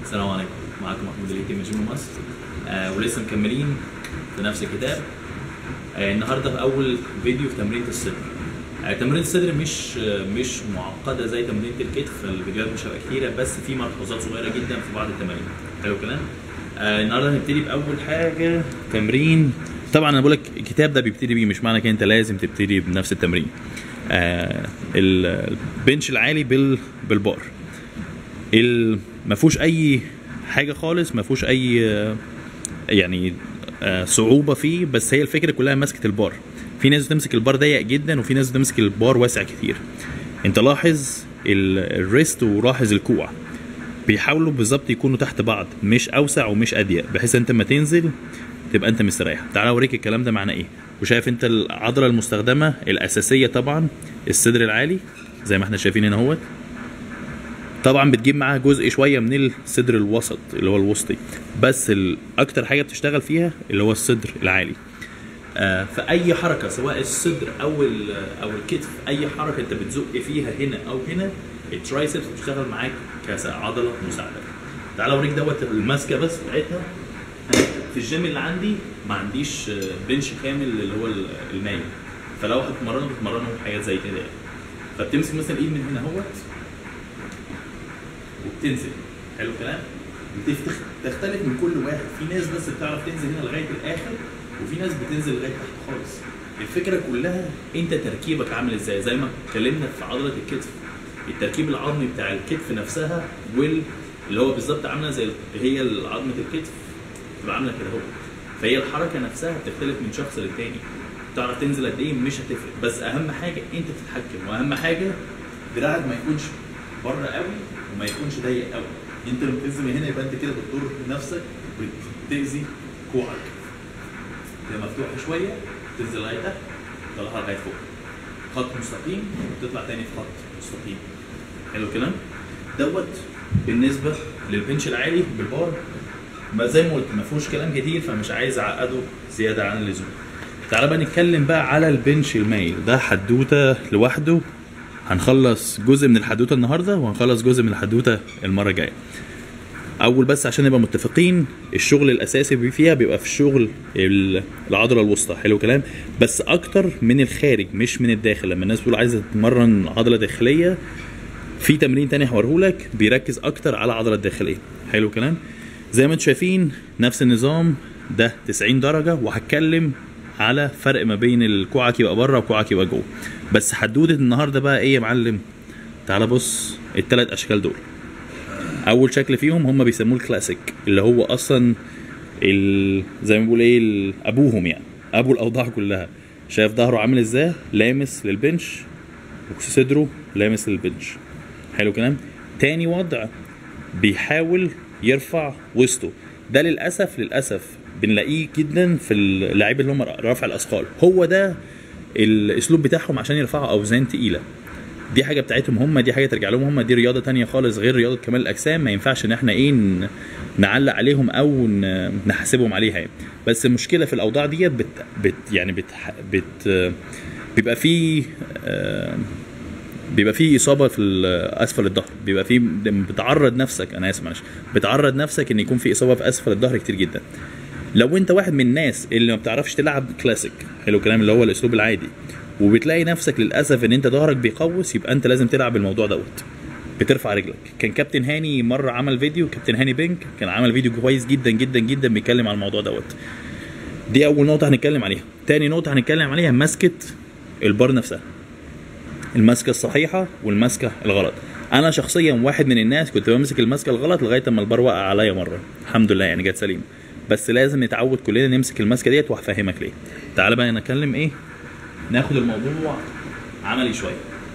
السلام عليكم معاكم محمود الهيتي من جيم مصر آه ولسه مكملين في نفس الكتاب آه النهارده في اول فيديو في تمرينة الصدر آه تمرينة الصدر مش آه مش معقده زي تمرينة الكتف الفيديوهات مش هتبقى كتيره بس في ملحوظات صغيره جدا في بعض التمارين حلو الكلام آه النهارده هنبتدي باول حاجه تمرين طبعا انا بقول لك الكتاب ده بيبتدي بيه مش معنى كده انت لازم تبتدي بنفس التمرين آه البنش العالي بال بالبار ال- ما فيهوش اي حاجه خالص ما فيهوش اي آه، يعني آه، صعوبه فيه بس هي الفكره كلها مسكه البار في ناس بتمسك البار ضيق جدا وفي ناس بتمسك البار واسع كتير انت لاحظ ال- الريست ولاحظ الكوع بيحاولوا بالظبط يكونوا تحت بعض مش اوسع ومش اضيق بحيث انت ما تنزل تبقى انت مستريح تعال اوريك الكلام ده معناه ايه وشايف انت العضله المستخدمه الاساسيه طبعا الصدر العالي زي ما احنا شايفين هنا اهوت طبعا بتجيب معاها جزء شويه من الصدر الوسط اللي هو الوسطي بس ال- اكتر حاجه بتشتغل فيها اللي هو الصدر العالي آه، في اي حركه سواء الصدر او ال- او الكتف اي حركه انت بتزق فيها هنا او هنا الترايسبس بتشتغل معاك كعضله مساعده تعال اوريك دوت الماسكه بس بتاعتها في الجيم اللي عندي ما عنديش آه، بنش كامل اللي هو ال- المايل فلو هتمرنه بتمرنه حاجات زي كده يعني فبتمسك مثلا الايد من هنا اهوت وبتنزل حلو الكلام بتفتخ تختلف من كل واحد في ناس بس بتعرف تنزل هنا لغايه الاخر وفي ناس بتنزل لغايه تحت خالص الفكره كلها انت تركيبك عامل ازاي زي ما اتكلمنا في عضله الكتف التركيب العظمي بتاع الكتف نفسها وال اللي هو بالظبط عامله زي هي عظمه الكتف بتبقى عامله كده اهو فهي الحركه نفسها بتختلف من شخص للتاني تعرف تنزل قد ايه مش هتفرق بس اهم حاجه انت تتحكم واهم حاجه دراعك ما يكونش بره قوي وما يكونش ضيق قوي انت لما تنزل من هنا يبقى انت كده بتضر نفسك وبتاذي كوعك تبقى مفتوحه شويه تنزل لغايه تحت تطلعها لغايه فوق خط مستقيم وتطلع تاني في خط مستقيم حلو الكلام دوت بالنسبه للبنش العالي بالبار ما زي ما قلت ما فيهوش كلام كتير فمش عايز اعقده زياده عن اللزوم تعالى بقى نتكلم بقى على البنش المايل ده حدوته لوحده هنخلص جزء من الحدوته النهارده وهنخلص جزء من الحدوته المره الجايه اول بس عشان نبقى متفقين الشغل الاساسي بي- فيها بيبقى في الشغل ال- العضله الوسطى حلو كلام بس اكتر من الخارج مش من الداخل لما الناس بتقول عايزه تتمرن عضله داخليه في تمرين تاني هوريهولك بيركز اكتر على العضله الداخليه حلو كلام زي ما انتم شايفين نفس النظام ده 90 درجه وهتكلم على فرق ما بين الكوعك يبقى بره وكوعك يبقى جوه بس حدوده النهارده بقى ايه يا معلم تعال بص الثلاث اشكال دول اول شكل فيهم هم بيسموه الكلاسيك اللي هو اصلا ال... زي ما بيقول ايه ال- ابوهم يعني ابو الاوضاع كلها شايف ظهره عامل ازاي لامس للبنش وصدره لامس للبنش حلو كلام تاني وضع بيحاول يرفع وسطه ده للاسف للاسف بنلاقيه جدا في اللعيبه اللي هم رفع الاثقال هو ده الاسلوب بتاعهم عشان يرفعوا اوزان تقيله دي حاجه بتاعتهم هم دي حاجه ترجع لهم هم دي رياضه تانية خالص غير رياضه كمال الاجسام ما ينفعش ان احنا ايه ن- نعلق عليهم او ن- نحاسبهم عليها يعني بس المشكله في الاوضاع ديت بت, بت يعني بت, بت بيبقى في آه، بيبقى في اصابه في ال- اسفل الظهر بيبقى في بتعرض نفسك انا اسف معلش بتعرض نفسك ان يكون في اصابه في اسفل الظهر كتير جدا لو انت واحد من الناس اللي ما بتعرفش تلعب كلاسيك حلو الكلام اللي هو الاسلوب العادي وبتلاقي نفسك للاسف ان انت ظهرك بيقوس يبقى انت لازم تلعب الموضوع دوت بترفع رجلك كان كابتن هاني مره عمل فيديو كابتن هاني بينك كان عمل فيديو كويس جدا جدا جدا بيتكلم عن الموضوع دوت دي اول نقطه هنتكلم عليها تاني نقطه هنتكلم عليها مسكه البار نفسها المسكه الصحيحه والمسكه الغلط انا شخصيا واحد من الناس كنت بمسك المسكه الغلط لغايه اما البار وقع عليا مره الحمد لله يعني جت سليمه بس لازم نتعود كلنا نمسك المسكه ديت وهفهمك ليه تعال بقى نتكلم ايه ناخد الموضوع عملي شويه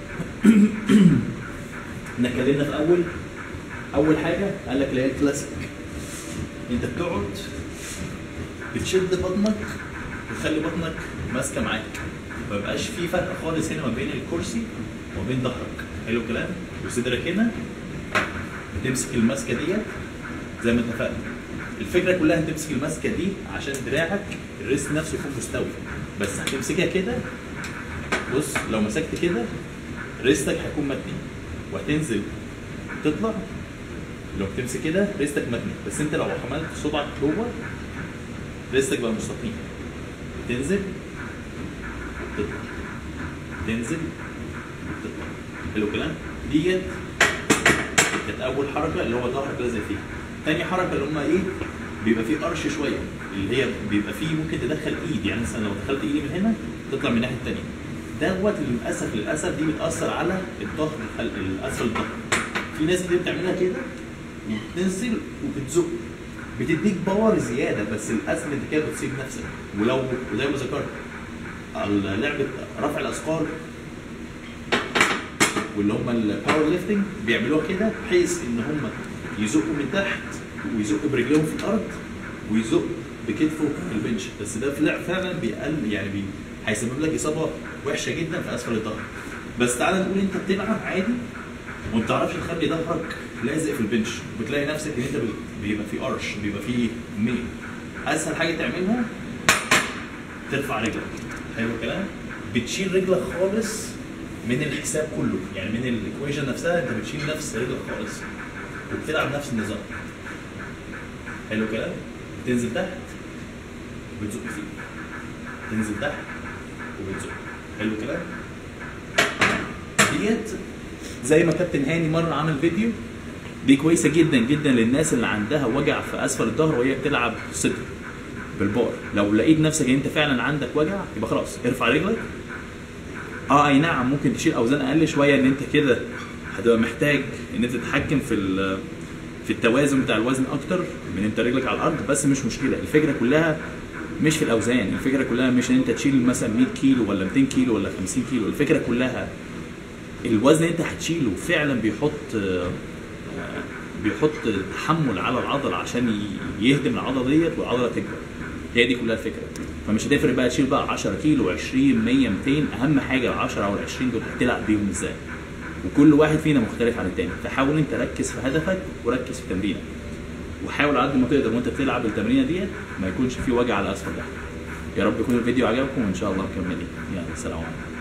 احنا اتكلمنا في اول اول حاجه قال لك اللي هي الكلاسيك انت بتقعد بتشد بطنك وتخلي بطنك ماسكه معاك ما بيبقاش في فرق خالص هنا ما بين الكرسي وما بين ظهرك حلو الكلام وصدرك هنا بتمسك الماسكه ديت زي ما اتفقنا الفكره كلها هتمسك الماسكه دي عشان دراعك الريست نفسه يكون مستوي بس هتمسكها كده بص لو مسكت كده ريستك هيكون متني وهتنزل تطلع لو بتمسك كده ريستك متني بس انت لو عملت صبعك جوه ريستك بقى مستقيم تنزل تطلع تنزل تطلع حلو الكلام ديت كانت اول حركه اللي هو ظهرك لازق فيها تاني حركه اللي هم ايه بيبقى فيه قرش شويه اللي هي بيبقى فيه ممكن تدخل ايد يعني مثلا لو دخلت ايدي من هنا تطلع من الناحيه الثانيه دوت اللي للاسف للاسف دي بتاثر على الظهر الاسفل الظهر في ناس كتير بتعملها كده وبتنزل وبتزق بتديك باور زياده بس للاسف انت كده بتسيب نفسك ولو وزي ما ذكرت على لعبه رفع الاثقال واللي هم الباور ليفتنج بيعملوها كده بحيث ان هم يزقوا من تحت ويزقوا برجلهم في الارض ويزق بكتفه في البنش بس ده فعلا فعلا بيقل يعني بي هيسبب لك اصابه وحشه جدا في اسفل الظهر بس تعالى نقول انت بتلعب عادي وما بتعرفش تخلي ظهرك لازق في البنش وبتلاقي نفسك ان انت بيبقى في قرش بيبقى في ميل اسهل حاجه تعملها ترفع رجلك حلو الكلام بتشيل رجلك خالص من الحساب كله يعني من الايكويشن نفسها انت بتشيل نفس رجلك خالص وبتلعب نفس النظام حلو الكلام تنزل تحت وبتزق فيه تنزل تحت وبتزق حلو الكلام ديت زي ما كابتن هاني مره عمل فيديو دي كويسه جدا جدا للناس اللي عندها وجع في اسفل الظهر وهي بتلعب صدر بالبار لو لقيت نفسك ان انت فعلا عندك وجع يبقى خلاص ارفع رجلك اه اي نعم ممكن تشيل اوزان اقل شويه ان انت كده هتبقى محتاج ان انت تتحكم في في التوازن بتاع الوزن اكتر من انت رجلك على الارض بس مش مشكله الفكره كلها مش في الاوزان الفكره كلها مش ان انت تشيل مثلا 100 كيلو ولا 200 كيلو ولا 50 كيلو الفكره كلها الوزن اللي انت هتشيله فعلا بيحط بيحط تحمل على العضله عشان يهدم العضله ديت والعضله تكبر هي دي كلها الفكره فمش هتفرق بقى تشيل بقى 10 كيلو 20 100 200 اهم حاجه ال 10 او ال 20 دول هتلعب بيهم ازاي وكل واحد فينا مختلف عن التاني فحاول انت ركز في هدفك وركز في تمرينك وحاول على قد ما تقدر وانت بتلعب التمرينه ديت ما يكونش في وجع على اسفل ده يا رب يكون الفيديو عجبكم وان شاء الله مكملين يلا سلام عليكم